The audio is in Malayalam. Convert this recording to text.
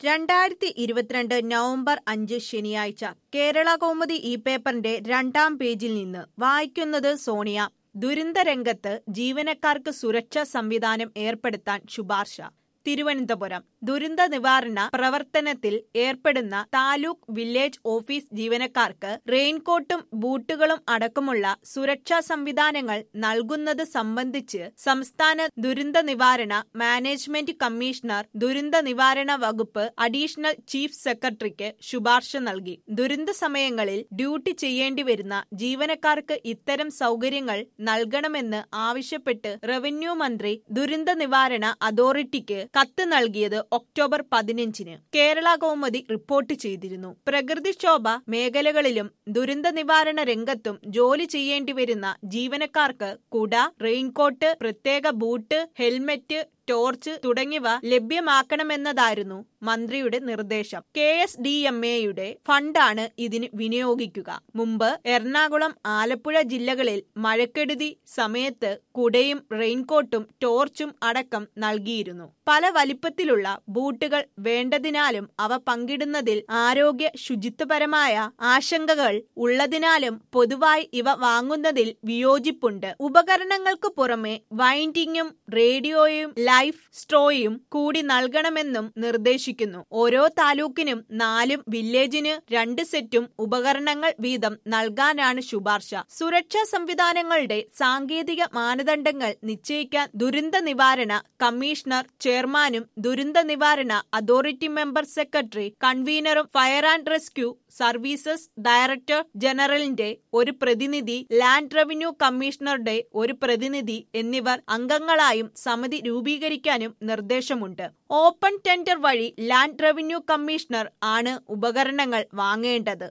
രണ്ടായിരത്തി ഇരുപത്തിരണ്ട് നവംബർ അഞ്ച് ശനിയാഴ്ച കേരള കൗമുദി ഈ പേപ്പറിന്റെ രണ്ടാം പേജിൽ നിന്ന് വായിക്കുന്നത് സോണിയ ദുരന്തരംഗത്ത് ജീവനക്കാർക്ക് സുരക്ഷാ സംവിധാനം ഏർപ്പെടുത്താൻ ശുപാർശ തിരുവനന്തപുരം ദുരന്ത നിവാരണ പ്രവർത്തനത്തിൽ ഏർപ്പെടുന്ന താലൂക്ക് വില്ലേജ് ഓഫീസ് ജീവനക്കാർക്ക് റെയിൻകോട്ടും ബൂട്ടുകളും അടക്കമുള്ള സുരക്ഷാ സംവിധാനങ്ങൾ നൽകുന്നത് സംബന്ധിച്ച് സംസ്ഥാന ദുരന്ത നിവാരണ മാനേജ്മെന്റ് കമ്മീഷണർ ദുരന്ത നിവാരണ വകുപ്പ് അഡീഷണൽ ചീഫ് സെക്രട്ടറിക്ക് ശുപാർശ നൽകി ദുരന്ത സമയങ്ങളിൽ ഡ്യൂട്ടി ചെയ്യേണ്ടി വരുന്ന ജീവനക്കാർക്ക് ഇത്തരം സൗകര്യങ്ങൾ നൽകണമെന്ന് ആവശ്യപ്പെട്ട് റവന്യൂ മന്ത്രി ദുരന്ത നിവാരണ അതോറിറ്റിക്ക് കത്ത് നൽകിയത് ഒക്ടോബർ പതിനഞ്ചിന് കേരള കൗമുദി റിപ്പോർട്ട് ചെയ്തിരുന്നു പ്രകൃതിക്ഷോഭ മേഖലകളിലും ദുരന്ത നിവാരണ രംഗത്തും ജോലി ചെയ്യേണ്ടി വരുന്ന ജീവനക്കാർക്ക് കുട റെയിൻകോട്ട് പ്രത്യേക ബൂട്ട് ഹെൽമറ്റ് ടോർച്ച് തുടങ്ങിയവ ലഭ്യമാക്കണമെന്നതായിരുന്നു മന്ത്രിയുടെ നിർദ്ദേശം കെ എസ് ഡി എം എയുടെ ഫണ്ടാണ് ഇതിന് വിനിയോഗിക്കുക മുമ്പ് എറണാകുളം ആലപ്പുഴ ജില്ലകളിൽ മഴക്കെടുതി സമയത്ത് കുടയും റെയിൻകോട്ടും ടോർച്ചും അടക്കം നൽകിയിരുന്നു പല വലിപ്പത്തിലുള്ള ബൂട്ടുകൾ വേണ്ടതിനാലും അവ പങ്കിടുന്നതിൽ ആരോഗ്യ ശുചിത്വപരമായ ആശങ്കകൾ ഉള്ളതിനാലും പൊതുവായി ഇവ വാങ്ങുന്നതിൽ വിയോജിപ്പുണ്ട് ഉപകരണങ്ങൾക്ക് പുറമെ വൈൻഡിങ്ങും റേഡിയോയും ലൈഫ് സ്ട്രോയും കൂടി നൽകണമെന്നും നിർദ്ദേശിക്കുന്നു ഓരോ താലൂക്കിനും നാലും വില്ലേജിന് രണ്ട് സെറ്റും ഉപകരണങ്ങൾ വീതം നൽകാനാണ് ശുപാർശ സുരക്ഷാ സംവിധാനങ്ങളുടെ സാങ്കേതിക മാനദണ്ഡങ്ങൾ നിശ്ചയിക്കാൻ ദുരന്ത നിവാരണ കമ്മീഷണർ ചെയർമാനും ദുരന്ത നിവാരണ അതോറിറ്റി മെമ്പർ സെക്രട്ടറി കൺവീനറും fire and rescue services director ജനറലിന്റെ ഒരു പ്രതിനിധി ലാൻഡ് റവന്യൂ കമ്മീഷണറുടെ ഒരു പ്രതിനിധി എന്നിവർ അംഗങ്ങളായും സമിതി രൂപീകരിക്കാനും നിർദ്ദേശമുണ്ട് ഓപ്പൺ ടെൻഡർ വഴി ലാൻഡ് റവന്യൂ കമ്മീഷണർ ആണ് ഉപകരണങ്ങൾ വാങ്ങേണ്ടത്